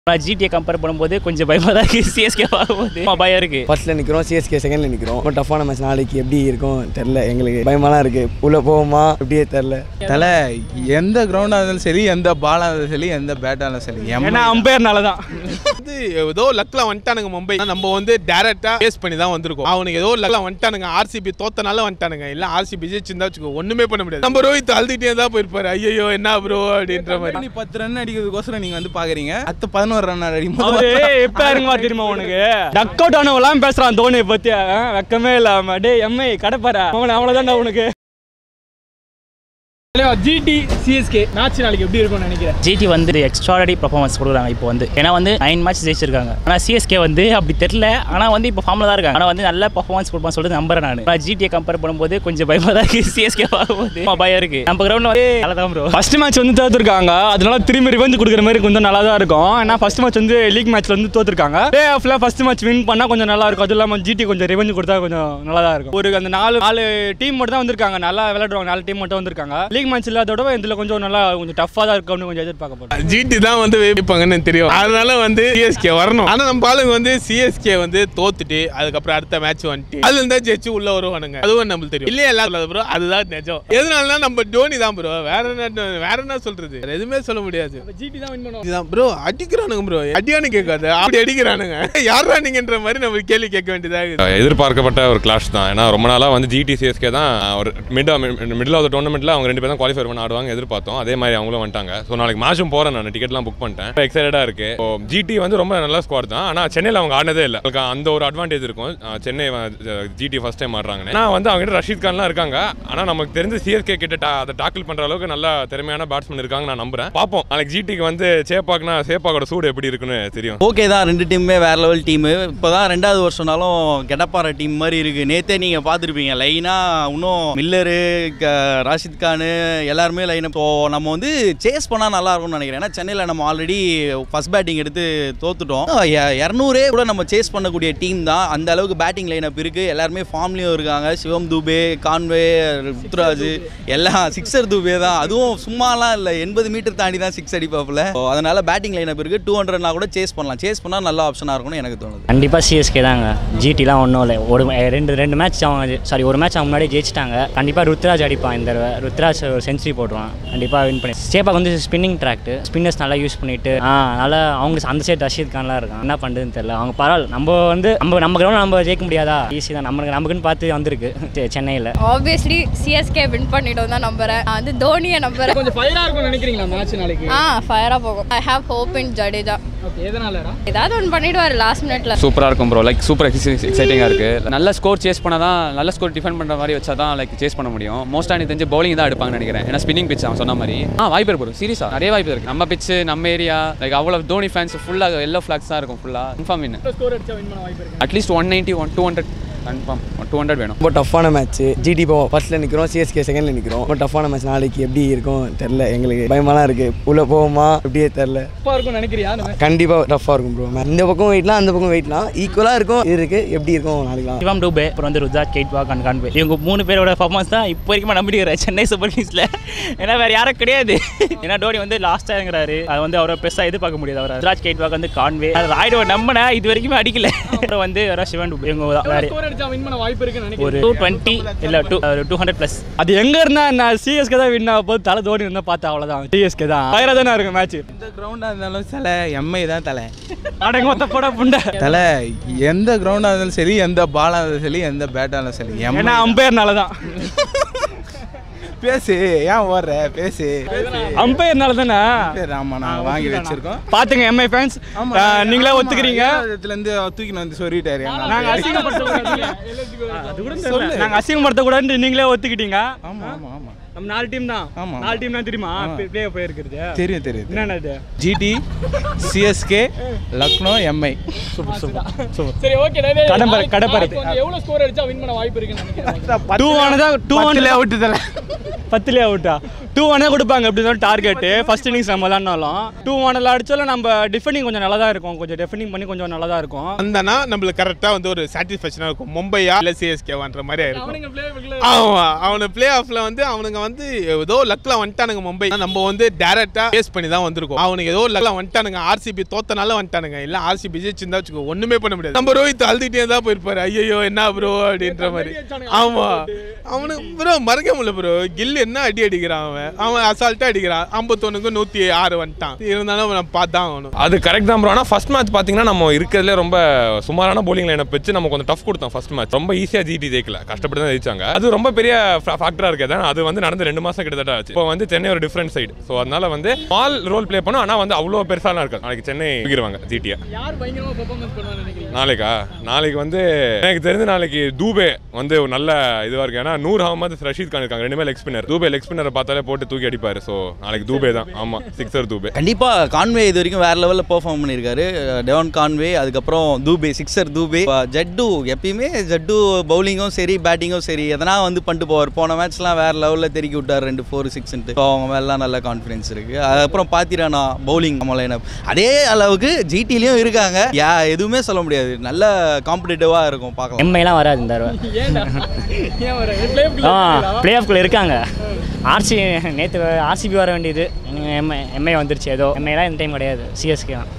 GTA compare பண்ணும்போது கொஞ்சம் பயமாக தான் இருக்குது சிஎஸ்கே பார்க்கும்போது பயம் இருக்குது ஃபர்ஸ்ட்ல நிற்கிறோம் சிஎஸ்கே செகண்ட்ல நிற்கிறோம் ரொம்ப டஃப்பான மேட்ச் நாளைக்கு எப்படி இருக்கும் தெரில எங்களுக்கு பயமாலாம் இருக்கு உள்ள போவோமா எப்படியே தெரில தலை எந்த கிரவுண்டாக இருந்தாலும் சரி எந்த பாலாக இருந்தாலும் சரி எந்த பேட்டாக இருந்தாலும் சரி எம் ஏன்னா அம்பையர்னால தான் வந்து ஏதோ லக்ல வந்துட்டானுங்க மும்பை நம்ம வந்து டேரக்டா ஃபேஸ் பண்ணி தான் வந்திருக்கோம் அவனுக்கு ஏதோ லக்ல வந்துட்டானுங்க ஆர்சிபி தோத்தனால வந்துட்டானுங்க இல்ல ஆர்சிபி ஜெயிச்சிருந்தா வச்சுக்கோ ஒண்ணுமே பண்ண முடியாது நம்ம ரோஹித் அழுதுகிட்டே தான் போயிருப்பாரு ஐயோ என்ன ப்ரோ அப்படின்ற மாதிரி நீ பத்து ரன் அடிக்கிறதுக்கோசரம் நீங்கள் வந்து பார்க்குறீங்க அடுத்த பதினோரு ரன் அடிக்கும் அவரு எப்ப இறங்குவா தெரியுமா உனக்கு டக் அவுட் ஆனவெல்லாம் பேசுறான் தோனியை பத்தி ஆ, வெக்கமே இல்லாம டேய் எம்ஐ கடப்பாரா அவன் அவ்வளவுதான்டா உனக்கு ஜிடி சிஎஸ்கே மேட்ச் நாளைக்கு எப்படி இருக்கும்னு நினைக்கிறேன் ஜிடி வந்து எக்ஸ்ட்ராடரி பர்ஃபார்மன்ஸ் கொடுக்குறாங்க இப்போ வந்து ஏன்னா வந்து நைன் மேட்ச் ஜெயிச்சிருக்காங்க ஆனால் சிஎஸ்கே வந்து அப்படி தெரில ஆனால் வந்து இப்போ ஃபார்மில் தான் இருக்காங்க ஆனால் வந்து நல்ல பர்ஃபார்மன்ஸ் கொடுப்பான்னு சொல்லிட்டு நம்புறேன் நான் ஜிடிஏ கம்பேர் பண்ணும்போது கொஞ்சம் பயமாக தான் இருக்குது சிஎஸ்கே பார்க்கும்போது பயம் இருக்குது நம்ம கிரௌண்டில் வந்து நல்லா தான் ப்ரோ ஃபர்ஸ்ட் மேட்ச் வந்து தோத்துருக்காங்க அதனால திரும்பி ரிவெஞ்ச் கொடுக்குற மாதிரி கொஞ்சம் நல்லா தான் இருக்கும் ஏன்னா ஃபர்ஸ்ட் மேட்ச் வந்து லீக் மேட்ச்ல வந்து தோத்துருக்காங்க பிளே ஆஃப்ல ஃபர்ஸ்ட் மேட்ச் வின் பண்ணா கொஞ்சம் நல்லா இருக்கும் அது இல்லாமல் ஜிடி கொஞ்சம் ரிவெஞ்ச் கொடுத்தா கொஞ்சம் நல்லா தான் இருக்கும் ஒரு அந்த நாலு நாலு டீம் மட்டும் தான் வந்திருக்காங்க நல்லா விளையாடுவாங்க நாலு டீம் மட்டும் வந்திருக்காங்க லீக் மேட்ச் இல்லாதோட இதில் கொஞ்சம் நல்லா கொஞ்சம் டஃப்பாக தான் இருக்கும்னு கொஞ்சம் எதிர்பார்க்கப்படும் ஜிடி தான் வந்து வைப்பாங்கன்னு தெரியும் அதனால வந்து சிஎஸ்கே வரணும் ஆனா நம்ம ஆளுங்க வந்து சிஎஸ்கே வந்து தோத்துட்டு அதுக்கப்புறம் அடுத்த மேட்ச் வந்துட்டு அதுல இருந்தா ஜெயிச்சு உள்ள வருவானுங்க அதுவும் நம்மளுக்கு தெரியும் இல்லையா எல்லாம் ப்ரோ அதுதான் நிஜம் எதனாலனா நம்ம டோனி தான் ப்ரோ வேற என்ன வேற என்ன சொல்றது வேற எதுவுமே சொல்ல முடியாது ஜிடி தான் வின் பண்ணுவோம் இதுதான் ப்ரோ அடிக்கிறானுங்க ப்ரோ அடியானு கேட்காது அப்படி அடிக்கிறானுங்க யாரா நீங்கன்ற மாதிரி நம்ம கேள்வி கேட்க வேண்டியதாக இருக்குது எதிர்பார்க்கப்பட்ட ஒரு கிளாஷ் தான் ஏன்னா ரொம்ப நாளாக வந்து ஜிடி சிஎஸ்கே தான் ஒரு மிட் மிடில் ஆஃப் த டோர்னமெண்ட்டில் அவங்க ரெண்டு பேரும் தான் குவாலிஃபை பண்ண ஆடுவாங்க எதிர்பார்த்தோம் அதே மாதிரி அவங்களும் வந்துட்டாங்க ஸோ நாளைக்கு மேட்சும் போகிறேன் நான் டிக்கெட்லாம் புக் பண்ணிட்டேன் எக்ஸைட்டடாக இருக்கு ஸோ ஜிடி வந்து ரொம்ப நல்ல ஸ்குவாட் தான் ஆனால் சென்னையில் அவங்க ஆடினதே இல்லை அவங்களுக்கு அந்த ஒரு அட்வான்டேஜ் இருக்கும் அஹ் சென்னை ஜிடி ஃபர்ஸ்ட் டைம் ஆடுறாங்க ஆனால் வந்து அவங்க கிட்ட ரஷீத் கான்லாம் இருக்காங்க ஆனால் நமக்கு தெரிஞ்சு சிஎஸ்கே கிட்ட ta- அதை டாக்கிள் பண்ணுற அளவுக்கு நல்ல திறமையான பேட்ஸ்மேன் இருக்காங்க நான் நம்புறேன் பார்ப்போம் நாளைக்கு ஜிடிக்கு வந்து சேப்பாக்னா சேப்பாக்கோட சூடு எப்படி இருக்குன்னு தெரியும் ஓகே தான் ரெண்டு டீமுமே வேற லெவல் டீமு இப்போ தான் ரெண்டாவது வருஷம்னாலும் கெடப்பாற டீம் மாதிரி இருக்குது நேத்தே நீங்கள் பார்த்துருப்பீங்க லைனாக இன்னும் மில்லரு க- ராஷித் கானு எல்லாருமே லைன் இப்போ நம்ம வந்து சேஸ் பண்ணால் நல்லா இருக்கும்னு நினைக்கிறேன் ஏன்னா சென்னையில் நம்ம ஆல்ரெடி ஃபர்ஸ்ட் பேட்டிங் எடுத்து தோத்துட்டோம் எ- இரநூறே கூட நம்ம சேஸ் பண்ணக்கூடிய டீம் தான் அந்த அளவுக்கு பேட்டிங் லைனப் இருக்குது எல்லாருமே ஃபார்ம்லேயும் இருக்காங்க சிவம் தூபே கான்வே ருத்ராஜ் எல்லாம் சிக்ஸர் தூபே தான் அதுவும் சும்மாலாம் இல்லை எண்பது மீட்டர் தாண்டி தான் சிக்ஸ் அடிப்பாப்புல So, அதனால பேட்டிங் லைனப் இருக்குது டூ ஹண்ட்ரட்னா கூட சேஸ் பண்ணலாம் சேஸ் பண்ணால் நல்ல ஆப்ஷனாக இருக்கும்னு எனக்கு தோணுது கண்டிப்பாக சிஎஸ்கே தாங்க ஜிடிலாம் ஒன்றும் இல்லை ஒரு ரெண்டு ரெண்டு மேட்ச் அவங்க சாரி ஒரு மேட்ச் அவங்க முன்னாடி ஜெயிச்சிட்டாங்க கண்டிப்பாக ருத்ராஜ் அடிப்பான் இந்த தடவை ருத்ராஜ் ஒரு செஞ்சுரி போட்டுருவான் கண்டிப்பாக வின் பண்ணி சேப்பாக் வந்து ஸ்பின்னிங் ட்ராக்ட் ஸ்பின்னர்ஸ் நல்லா யூஸ் பண்ணிட்டு ஆ நல்லா அவங்க அந்த சைடு ரஷீத் கான்லாம் இருக்கான் என்ன பண்ணுறதுன்னு தெரியல அவங்க பரவாயில்ல நம்ம வந்து நம்ம நம்ம கிரௌண்ட் நம்ம ஜெயிக்க முடியாதா ஈஸி தான் நமக்கு நமக்குன்னு பார்த்து வந்திருக்கு செ- சென்னையில் ஆப்வியஸ்லி சிஎஸ்கே வின் பண்ணிட்டோம் தான் நம்புறேன் நான் வந்து தோனியை நம்புறேன் கொஞ்சம் ஃபயரா இருக்கும்னு நினைக்கிறீங்களா மேட்ச் நாளைக்கு ஆ ஃபயரா போகும் I have hope in Jadeja okay எதனாலடா ஏதாவது ஒன்று பண்ணிடுவார் லாஸ்ட் மினிட்ல சூப்பராக இருக்கும் ப்ரோ லைக் சூப்பர் எக்ஸைட்டிங்காக இருக்குது நல்ல ஸ்கோர் சேஸ் பண்ணால் தான் நல்ல ஸ்கோர் டிஃபெண்ட் பண்ணுற மாதிரி வச்சா தான் லைக் சேஸ் பண்ண முடியும் மோஸ்ட்டாக எனக்கு தெரிஞ்சு பவுலிங் தான் எடுப்பாங்கன்னு நினைக்கிறேன் ஏன்னா ஸ்பின்னிங் பிச் அவன் சொன்ன மாதிரி ஆ வாய்ப்பு இருக்கு ப்ரோ சீரியஸாக நிறைய வாய்ப்பு இருக்குது நம்ம பிச்சு நம்ம ஏரியா லைக் அவ்வளோ தோனி ஃபேன்ஸ் ஃபுல்லாக எல்லோ ஃப்ளாக்ஸ் தான் இருக்கும் ஃபுல்லாக கன்ஃபார்ம் வின் ஸ்கோர் அடிச்சா வின் பண்ண வாய்ப்பு இருக்கு at least one ninety one two hundred confirm two hundred வேணும் ரொம்ப டஃப்பான மேட்ச் ஜிடி இப்போ ஃபர்ஸ்ட்ல நிற்கிறோம் சிஎஸ்கே செகண்ட்ல நிற்கிறோம் ரொம்ப டஃப்பான மேட்ச் நாளைக்கு எப்படி இருக்கும் தெரில எங்களுக்கு பயமாலாம் இருக்கு உள்ள போவோமா எப்படியே தெரில தப்பா இருக்கும்னு நினைக்கிறியா இந்த match? கண்டிப்பாக டஃப்பாக இருக்கும் ப்ரோ இந்த பக்கம் வெயிட்லாம் அந்த பக்கம் வெயிட்லாம் ஈக்குவலாக இருக்கும் இது இருக்கு எப்படி இருக்கும் நாளைக்குலாம் சிவம் டூபே அப்புறம் வந்து ருத்ராஜ் கேட்வாக் அண்ட் கான்வே இவங்க மூணு பேரோட பர்ஃபார்மன்ஸ் தான் இப்போ வரைக்கும் நம்பிடுகிறேன் சென்னை சூப்பர் கிங்ஸில் ஏன்னா வேறு யாரும் கிடையாது ஏன்னா டோனி வந்து லாஸ்ட்டாக இருக்கிறாரு அது வந்து அவரை பெருசாக எதிர்பார்க்க முடியாது அவர் ருத்ராஜ் கேட்வாக் வந்து கான்வே அது ராய்டோ நம்பினேன் இது வரைக்குமே அடிக்கல அப்புறம் வந்து வேற சிவன் டூபே இவங்க தான் வேறு ஸ்கோர் அடிச்சா வின் பண்ண வாய்ப்பு இருக்குன்னு நினைக்கிறேன் ஒரு டூ டுவெண்ட்டி இல்லை டூ டூ ஹண்ட்ரட் ப்ளஸ் அது எங்க இருந்தா நான் சிஎஸ்கே தான் வின் ஆக போது தலை தோனி இருந்தா பார்த்தா அவ்வளவுதான் சிஎஸ்கே தான் ஃபயரா தானே இருக்கும் மேட்ச் எந்த கிரவுண்டாக இருந்தாலும் சில எம்ஐ தான் தலை அடங்க மொத்த போட புண்டை தலை எந்த கிரவுண்டாக இருந்தாலும் சரி எந்த பாலாக இருந்தாலும் சரி எந்த பேட்டாக இருந்தாலும் சரி எம்ஐ ஏன்னா அம்பையர்னால தான் பேசு ஏன் ஓடுற பேசு அம்பையர்னால தானே பேர் ஆமா நாங்கள் வாங்கி வச்சிருக்கோம் பாத்துங்க எம்ஐ ஃபேன்ஸ் நீங்களே ஒத்துக்கிறீங்க இதுலேருந்து தூக்கின்னு வந்து சொல்லிட்டாரு நாங்க அசிங்கப்படுத்தக்கூடாது அது கூட தெரியல. நாங்க அசிங்கப்படுத்தக்கூடாதுன்னு நீங்களே ஒத்துக்கிட்டீங்க ஆமா ஆமா ஆமா நம்ம நாலு டீம் தான் ஆமா. நாலு டீம் தான் தெரியுமா பிளே போயிருக்கிறது தெரியும் தெரியும் என்னென்ன இது ஜிடி சிஎஸ்கே லக்னோ எம்ஐ சரி ஓகே கடம்பரை கடம்பரை எவ்வளவு ஸ்கோர் அடிச்சா வின் பண்ண வாய்ப்பு இருக்குன்னு நினைக்கிறேன் டூ ஆனதா டூ பத்துல அவுட்டு தலை பத்துலேயே அவுட்டா டூ ஒனே கொடுப்பாங்க எப்படி இருந்தாலும் டார்கெட்டு ஃபர்ஸ்ட் இன்னிங்ஸ் நம்ம விளாட்னாலும் டூ ஒனில் அடிச்சாலும் நம்ம டிஃபெண்டிங் கொஞ்சம் நல்லா தான் இருக்கும் கொஞ்சம் டிஃபெண்டிங் பண்ணி கொஞ்சம் நல்லா தான் இருக்கும் அந்தனா நம்மளுக்கு கரெக்டாக வந்து ஒரு சாட்டிஸ்ஃபேக்ஷனாக இருக்கும் மும்பையா இல்லை சிஎஸ்கேவான்ற மாதிரி இருக்கும் ஆமா அவனு பிளே ஆஃப்ல வந்து அவனுங்க வந்து ஏதோ லக்ல வந்துட்டானுங்க மும்பை நம்ம வந்து டேரக்டா ஃபேஸ் பண்ணி தான் வந்திருக்கோம் அவனுங்க ஏதோ லக்ல வந்துட்டானுங்க ஆர்சிபி தோத்தனால வந்துட்டானுங்க இல்ல ஆர்சிபி ஜெயிச்சிருந்தா வச்சுக்கோ ஒண்ணுமே பண்ண முடியாது நம்ம ரோஹித் அழுதுகிட்டே தான் போயிருப்பாரு ஐயோ என்ன ப்ரோ அப்படின்ற மாதிரி ஆமா அவனுக்கு ப்ரோ மறக்க முடியல ப்ரோ கில் என்ன அடி அடிக்கிறான் அவன் அவன் அசால்ட்டா அடிக்கிறான் ஐம்பத்தொன்னுக்கு நூத்தி ஆறு வந்துட்டான் இருந்தாலும் நம்ம பார்த்தான் ஆகணும் அது கரெக்ட் தான் ப்ரோ ஆனால் ஃபர்ஸ்ட் மேட்ச் பார்த்தீங்கன்னா நம்ம இருக்கிறதுல ரொம்ப சுமாரான bowling லைனை வச்சு நம்ம கொஞ்சம் டஃப் கொடுத்தோம் ஃபர்ஸ்ட் மேட்ச் ரொம்ப ஈஸியாக ஜிடி ஜெயிக்கல கஷ்டப்பட்டு தான் ஜெயிச்சாங்க அது ரொம்ப பெரிய ஃபேக்டராக இருக்கு அதான் அது வந்து நடந்து ரெண்டு மாதம் கிட்டத்தட்ட ஆச்சு இப்போ வந்து சென்னை ஒரு டிஃப்ரெண்ட் சைடு ஸோ அதனால வந்து ஸ்மால் ரோல் ப்ளே பண்ணும் ஆனால் வந்து அவ்வளோ பெருசாலாம் இருக்காது நாளைக்கு சென்னை தூக்கிடுவாங்க ஜிடியை யார் பயங்கரமாக பெர்ஃபார்மன்ஸ் பண்ணுவான்னு நினைக்கிறீங்க நாளைக்கா நாளைக்கு வந்து எனக்கு தெரிஞ்சு நாளைக்கு தூபே வந்து ஒரு நல்ல இதுவாக இருக்கு ஏன்னா நூர் அகமது ரஷீத் கான் இருக்காங்க ரெண்டுமே லெக் ஸ்பின்னர் தூபே லெக் ஸ்பின்னரை பார்த்தாலே போட்டு தூக்கி அடிப்பாரு ஸோ நாளைக்கு தூபே தான் ஆமாம் சிக்ஸர் தூபே கண்டிப்பாக கான்வே இது வரைக்கும் வேறு லெவலில் பெர்ஃபார்ம் பண்ணியிருக்காரு டெவான் கான்வே அதுக்கப்புறம் தூபே சிக்ஸர் தூபே இப்ப ஜட்டு எப்பயுமே ஜட்டு பவுலிங்கும் சரி பேட்டிங்கும் சரி எதனா வந்து பண்ணிட்டு போவார் போன மேட்ச்லாம் வேறு லெவலில் தெருக்கி விட்டார் ரெண்டு ஃபோர் சிக்ஸ்ன்ட்டு ஸோ அவங்க மேலாம் நல்ல கான்ஃபிடன்ஸ் இருக்குது அதுக்கப்புறம் பாத்திரானா பவுலிங் நம்ம லைனப் அதே அளவுக்கு ஜிடிலையும் இருக்காங்க யா எதுவுமே சொல்ல முடியாது நல்ல காம்படிட்டிவாக இருக்கும் பார்க்கலாம் எம்ஐலாம் வராது இந்த தடவை ஏன்டா ஏன் வர பிளே ஆ பிளே ஆஃப்குள்ளே இருக்காங்க ஆர்சி நேற்று ஆர்சிபி வர வேண்டியது எம்ஐ எம்ஐ வந்துருச்சு ஏதோ எம்ஐலாம் இந்த டைம் கிடையாது சிஎஸ்கே தான்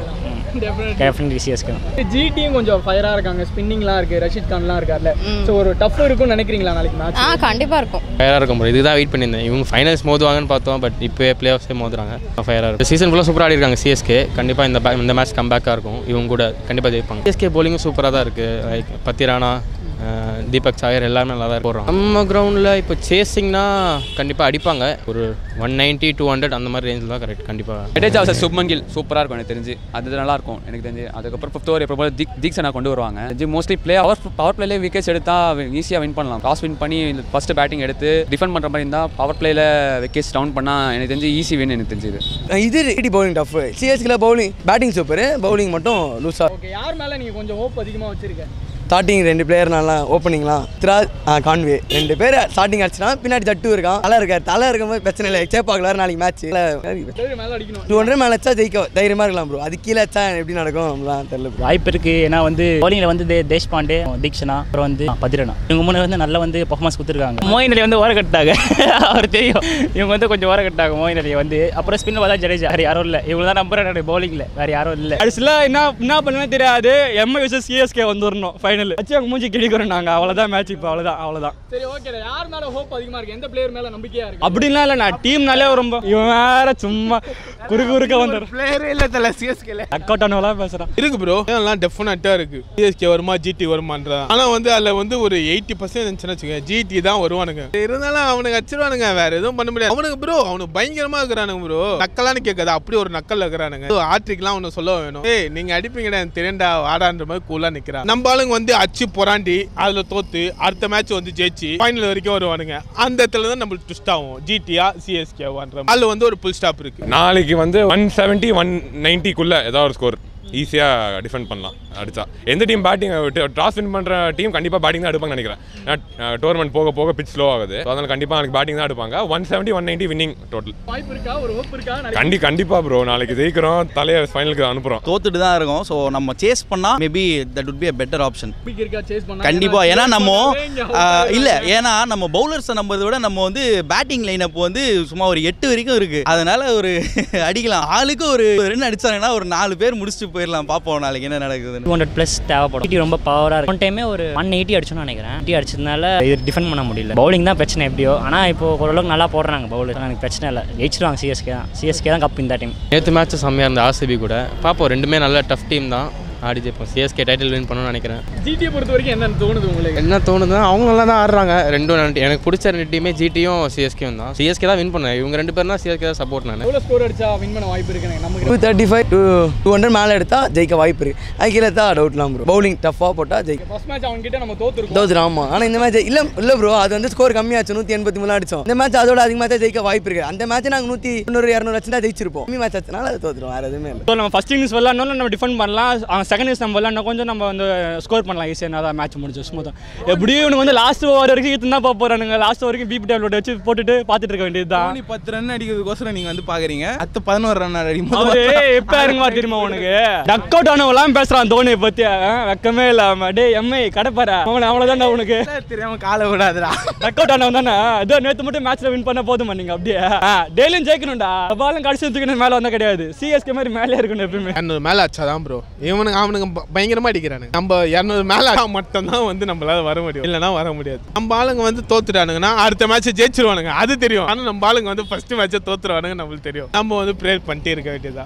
டெஃபினெட்லி சிஎஸ்கே தான் ஜிடியும் கொஞ்சம் ஃபயராக இருக்காங்க ஸ்பின்னிங்லாம் இருக்கு ரஷீத் கான்லாம் இருக்கார்ல ஸோ ஒரு டஃப் இருக்கும்னு நினைக்கிறீங்களா நாளைக்கு மேட்ச் ஆ கண்டிப்பாக இருக்கும் ஃபயராக இருக்கும் ப்ரோ இதுதான் வெயிட் பண்ணியிருந்தேன் இவங்க ஃபைனல்ஸ் மோதுவாங்கன்னு பார்த்தோம் பட் இப்போ பிளே ஆஃப்ஸே மோதுறாங்க ஃபயராக இருக்கும் சீசன் ஃபுல்லாக சூப்பராக ஆடி இருக்காங்க சிஎஸ்கே கண்டிப்பாக இந்த ba- இந்த மேட்ச் கம்பேக்காக இருக்கும் இவங்க கூட கண்டிப்பாக ஜெயிப்பாங்க சிஎஸ்கே போலிங்கும் சூப்பராக தான் இருக்குது லைக் பத்திரானா அஹ், தீபக் சாகர் எல்லாமே நல்லா தான் போடுறோம் நம்ம கிரவுண்டில் இப்போ சேசிங்னா கண்டிப்பாக அடிப்பாங்க ஒரு ஒன் நைன்ட்டி டூ ஹண்ட்ரட் அந்த மாதிரி ரேஞ்சில் தான் கரெக்ட் கண்டிப்பாக ஹெட்டேஜ் ஆல்சோ சுப்மன் கில் சூப்பராக இருக்கும் எனக்கு தெரிஞ்சு அது நல்லா இருக்கும் எனக்கு தெரிஞ்சு அதுக்கப்புறம் ஃபிஃப்த் ஓவர் எப்போ தீக் தீக்ஷனா கொண்டு வருவாங்க தெரிஞ்சு மோஸ்ட்லி பிளே பவர் பவர் பிளேலே விக்கெட்ஸ் எடுத்தா ஈஸியாக வின் பண்ணலாம் டாஸ் வின் பண்ணி ஃபர்ஸ்ட் பேட்டிங் எடுத்து டிஃபெண்ட் பண்ணுற மாதிரி இருந்தால் பவர் பிளேல விக்கெட்ஸ் டவுன் பண்ணால் எனக்கு தெரிஞ்சு ஈஸி வின் எனக்கு தெரிஞ்சுது இது ஜிடி பவுலிங் டஃப் சிஎஸ்கில் பவுலிங் பேட்டிங் சூப்பர் பவுலிங் மட்டும் லூஸாக ஓகே யார் மேலே நீங்கள் கொஞ்சம் ஹோப் அதிகமாக வச்சிருக்கேன் ஸ்டார்டிங் ரெண்டு பிளேயர் நல்லா ஓப்பனிங்லாம் திரா கான்வே ரெண்டு பேர் ஸ்டார்டிங் அடிச்சுனா பின்னாடி ஜட்டு இருக்கான் தலை இருக்கார் தலை இருக்கும்போது பிரச்சனை இல்லை சேப்பாக்கலாரு நாளைக்கு மேட்ச் மேலே அடிக்கணும் டூ ஹண்ட்ரட் மேலே வச்சா ஜெயிக்க தைரியமாக இருக்கலாம் ப்ரோ அது கீழே வச்சா எப்படி நடக்கும் நம்மளாம் தெரியல bro. வாய்ப்பு இருக்குது ஏன்னா வந்து பவுலிங்கில் வந்து தே- தேஷ்பாண்டே தீக்ஷனா அப்புறம் வந்து பதிரனா இவங்க மூணு வந்து நல்லா வந்து பர்ஃபார்மன்ஸ் கொடுத்துருக்காங்க மோயின் அலி வந்து ஓர கட்டாங்க அவர் தெரியும் இவங்க வந்து கொஞ்சம் ஓர கட்டாங்க மோயின் அலி வந்து அப்புறம் ஸ்பின்னர் பார்த்தா ஜடேஜா வேறு யாரும் இல்லை இவங்க தான் நம்பர் என்னுடைய பவுலிங்கில் வேறு யாரும் இல்லை கடைசியில் என்ன என்ன பண்ணுவேன் தெரியாது எம்ஐ வர்சஸ் சிஎஸ்கே வந்துடணும் ஃபைனல் வச்சு அவங்க மூஞ்சி கிடிக்கிறோம் நாங்கள் அவ்வளோதான் மேட்ச் இப்போ அவ்வளோதான் அவ்வளோதான் சரி ஓகே யார் மேலே ஹோப் அதிகமாக இருக்கு எந்த பிளேயர் மேலே நம்பிக்கையாக இருக்கு அப்படின்லாம் இல்லை நான் டீம்னாலே ரொம்ப இவன் வேற சும்மா குறுக்கு குறுக்க வந்துடும் பிளேயரே இல்லை தலை சிஎஸ்கேல அக் அவுட் ஆனவெல்லாம் பேசுகிறான் இருக்கு ப்ரோ எல்லாம் டெஃபினட்டாக இருக்கு சிஎஸ்கே வருமா ஜிடி வருமான்றதா ஆனால் வந்து அதில் வந்து ஒரு எயிட்டி பர்சன்ட் இருந்துச்சுன்னு வச்சுக்கோங்க ஜிடி தான் வருவானுங்க இருந்தாலும் அவனுக்கு அடிச்சிருவானுங்க வேற எதுவும் பண்ண முடியாது அவனுக்கு ப்ரோ அவனுக்கு பயங்கரமா இருக்கிறானுங்க ப்ரோ நக்கலான்னு கேட்காது அப்படி ஒரு நக்கல் இருக்கிறானுங்க ஆட்ரிக்லாம் அவனு சொல்ல வேணும் ஏய் நீங்க அடிப்பீங்கடா எனக்கு தெரியும்டா ஆடான்ற மாதிரி கூலா நிக்கிறான் நம்ம ஆளுங்க வந்து அச்சு பொறாண்டி அதுல தோத்து அடுத்த மேட்ச் வந்து ஜெயிச்சு ஃபைனல் வரைக்கும் வருவானுங்க அந்த இடத்துல தான் நம்மளுக்கு ட்விஸ்ட் ஆகும் ஜிடியா சிஎஸ்கேவான்ற அதுல வந்து ஒரு புல் ஸ்டாப் இருக்கு நாளைக்கு வந்து ஒன் செவன்ட்டி ஒன் நைன்ட்டிக்குள்ளே ஏதாவது ஒரு ஸ்கோர் ஈஸியாக டிஃபெண்ட் பண்ணலாம் அடிச்சா எந்த டீம் பேட்டிங் டாஸ் வின் பண்ணுற டீம் கண்டிப்பாக பேட்டிங் தான் எடுப்பாங்க நினைக்கிறேன் டோர்னமெண்ட் போக போக பிச் ஸ்லோ ஆகுது So அதனால கண்டிப்பாக நாளைக்கு பேட்டிங் தான் எடுப்பாங்க one seventy one ninety winning total வாய்ப்பு இருக்கா ஒரு ஹோப் இருக்கா கண்டி கண்டிப்பாக ப்ரோ நாளைக்கு ஜெயிக்கிறோம் தலையை ஃபைனலுக்கு அனுப்புகிறோம் தோத்துட்டு தான் இருக்கோம் ஸோ நம்ம சேஸ் பண்ணால் maybe that would be a better option நம்பிக்கை இருக்கா சேஸ் பண்ணா கண்டிப்பா ஏன்னா நம்ம ஆ, இல்ல ஏன்னா நம்ம பவுலர்ஸை நம்புறதை விட நம்ம வந்து பேட்டிங் லைனப் வந்து சும்மா ஒரு எட்டு வரைக்கும் இருக்கு அதனால ஒரு அடிக்கலாம் ஆளுக்கு ஒரு ரன் அடிச்சாங்கன்னா ஒரு நாலு பேர் முடிச்சுட்டு போயிடலாம் பார்ப்போம் நாளைக்கு என்ன நடக்குதுன்னு டூ ஹண்ட்ரட் ப்ளஸ் தேவைப்படும் ஜிடி ரொம்ப பவராக இருக்கும் ஒன் டைமே ஒரு ஒன் எயிட்டி அடிச்சோன்னு நினைக்கிறேன் எயிட்டி அடிச்சதுனால இது டிஃபெண்ட் பண்ண முடியல பவுலிங் தான் பிரச்சனை எப்படியோ ஆனால் இப்போ ஓரளவுக்கு நல்லா போடுறாங்க பவுலர் எனக்கு பிரச்சனை இல்லை ஜெயிச்சிருவாங்க சிஎஸ்கே தான் சிஎஸ்கே தான் கப் இந்த டைம் நேற்று மேட்ச் செம்மையாக இருந்த ஆர்சிபி கூட பார்ப்போம் ரெண்டுமே நல்ல டஃப் டீம் தான் ஆடி ஜெயிப்போம் சிஎஸ்கே டைட்டில் வின் பண்ணணும்னு நினைக்கிறேன் ஜிடியை பொறுத்த வரைக்கும் என்னன்னு தோணுது உங்களுக்கு என்ன தோணுதுன்னா அவங்க நல்லா தான் ஆடுறாங்க ரெண்டும் ரெண்டு எனக்கு பிடிச்ச ரெண்டு டீமே ஜிடியும் சிஎஸ்கேவும் தான் சிஎஸ்கே தான் வின் பண்ணேன் இவங்க ரெண்டு பேரும் தான் சிஎஸ்கே தான் சப்போர்ட் நான் எவ்வளோ ஸ்கோர் அடிச்சா வின் பண்ண வாய்ப்பு இருக்கு டூ நமக்கு thirty five two two hundred மேலே எடுத்தால் ஜெயிக்க வாய்ப்பு இருக்கு அது கீழே தான் டவுட்லாம் ப்ரோ பவுலிங் டஃப்பாக போட்டால் ஜெயிக்க ஃபர்ஸ்ட் மேட்ச் அவங்க கிட்ட நம்ம தோத்துருக்கோம் தோத்துரும் ஆமாம் ஆனால் இந்த மேட்ச் இல்லை இல்லை ப்ரோ அது வந்து ஸ்கோர் கம்மியாச்சு நூற்றி எண்பத்தி மூணு அடிச்சோம் இந்த மேட்ச் அதோட அதிகமாக தான் ஜெயிக்க வாய்ப்பு இருக்கு அந்த மேட்ச் நாங்கள் நூற்றி தொண்ணூறு இரநூறு வச்சு தான் ஜெயிச்சிருப்போம் கம்மி மேட்ச் ஆச்சுனால அது தோத்துரும் வேறு எதுவுமே இல்லை ஸோ நம்ம ஃபர்ஸ்ட் இன்னிங்ஸ் விளாட்னாலும் நம்ம டிஃபெண்ட் பண்ணலாம் அவங்க செகண்ட் இயர்ஸ் நம்ம விளாட்னா கொஞ்சம் நம்ம வந்து ஸ்கோர் பண்ணலாம் ஈஸியாக தான் மேட்ச் முடிஞ்சு ஸ்மூத்தாக எப்படியும் இவனுக்கு வந்து லாஸ்ட் ஓவர் வரைக்கும் இத்தனை தான் போகிறானுங்க லாஸ்ட் வரைக்கும் பிபி டேப்லெட் வச்சு போட்டுட்டு பார்த்துட்டு இருக்க வேண்டியது தான் தோனி பத்து ரன் அடிக்கிறதுக்கோசரம் நீங்க வந்து பாக்குறீங்க அடுத்த பதினோரு ரன் அடிக்கும் அவரு எப்ப இறங்குவா தெரியுமா உனக்கு டக் அவுட் ஆனவெல்லாம் பேசுறான் தோனியை பத்தி ஆ, வெக்கமே இல்லாம டே எம்ஐ கடப்பார அவன அவ்வளவுதான்டா உனக்கு தெரியாம காலை விடாதுடா டக் அவுட் ஆனவன் தானே இதோ நேத்து மட்டும் மேட்ச்ல வின் பண்ண போதுமா நீங்க அப்படியே டெய்லியும் ஜெயிக்கணும்டா பாலும் கடைசி தூக்கணும் மேல வந்தா கிடையாது சிஎஸ்கே மாதிரி மேலே இருக்கணும் எப்பயுமே இரநூறு மேலே அச்சாதான் ப்ரோ இவனுக்கு அவனுக்கு ப- பயங்கரமா அடிக்கிறானுங்க நம்ம இரநூறு மேலே அடிச்சா மட்டும்தான் வந்து நம்மளால வர முடியும் இல்லைன்னா வர முடியாது நம்ம ஆளுங்க வந்து தோத்துட்டானுங்கன்னா அடுத்த மேட்ச் ஜெயிச்சிருவானுங்க அது தெரியும் ஆனால் நம்ம ஆளுங்க வந்து ஃபர்ஸ்ட் மேட்சை தோத்துருவானுங்க நம்மளுக்கு தெரியும் நம்ம வந்து ப்ரேயர் பண்ணிட்டே இருக்க வேண்டியதா